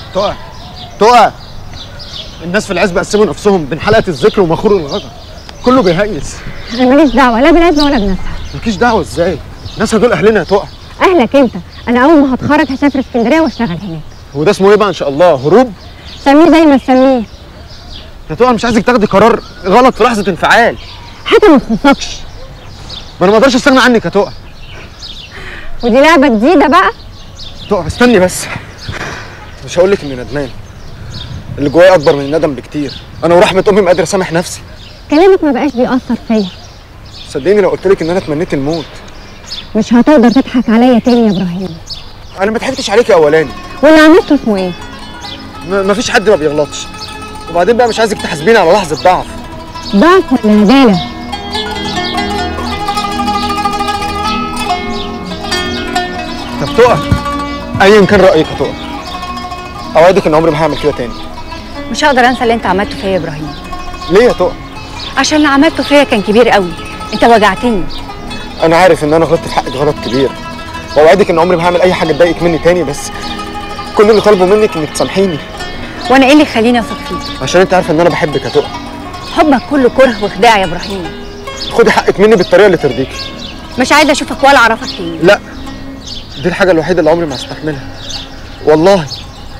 تقع تقع الناس في العزبة قسموا نفسهم بين حلقة الذكر ومخور الغدر كله بيهيس انا ماليش دعوه لا بالعزبه ولا بناسها مالكيش دعوة ازاي الناس دول اهلنا يا تقع اهلك انت انا اول ما هتخرج هسافر اسكندريه واشتغل هناك وده اسمه ايه بقى ان شاء الله هروب سميه زي ما تسميه يا تقع مش عايزك تاخدي قرار غلط في لحظة انفعال حاجه ما تخصكش ما انا ما اقدرش استغنى عنك يا تقع ودي لعبه جديده بقى تقع استني بس مش هقول لك اني ندمان اللي جوايا اكبر من الندم بكتير انا ورحمة امي ما قادر اسامح نفسي كلامك ما بقاش بيأثر فيا صدقيني لو قلت لك ان انا تمنيت الموت مش هتقدر تضحك عليا تاني يا ابراهيم انا ما ضحكتش عليكي اولاني واللي عملته اسمه ايه ما ما فيش حد ما بيغلطش وبعدين بقى مش عايزك تحاسبيني على لحظة ضعف ضعف ولا ندالة طب تقع ايا كان رايك يا تقع اوعدك ان عمري ما هعمل كده تاني مش هقدر انسى اللي انت عملته فيا يا ابراهيم ليه يا تقع عشان اللي عملته فيا كان كبير قوي انت وجعتني انا عارف ان انا غلطت في حقك غلط كبير واوعدك ان عمري ما هعمل اي حاجه تضايقك مني تاني بس كل اللي طالبه منك انك تسامحيني وانا ايه اللي يخليني اثق فيك عشان انت عارفه ان انا بحبك يا تقع حبك كله كره وخداع يا ابراهيم خدي حقك مني بالطريقه اللي ترضيكي مش عايزه اشوفك ولا اعرفك تاني لا دي الحاجه الوحيده اللي عمري ما هستحملها والله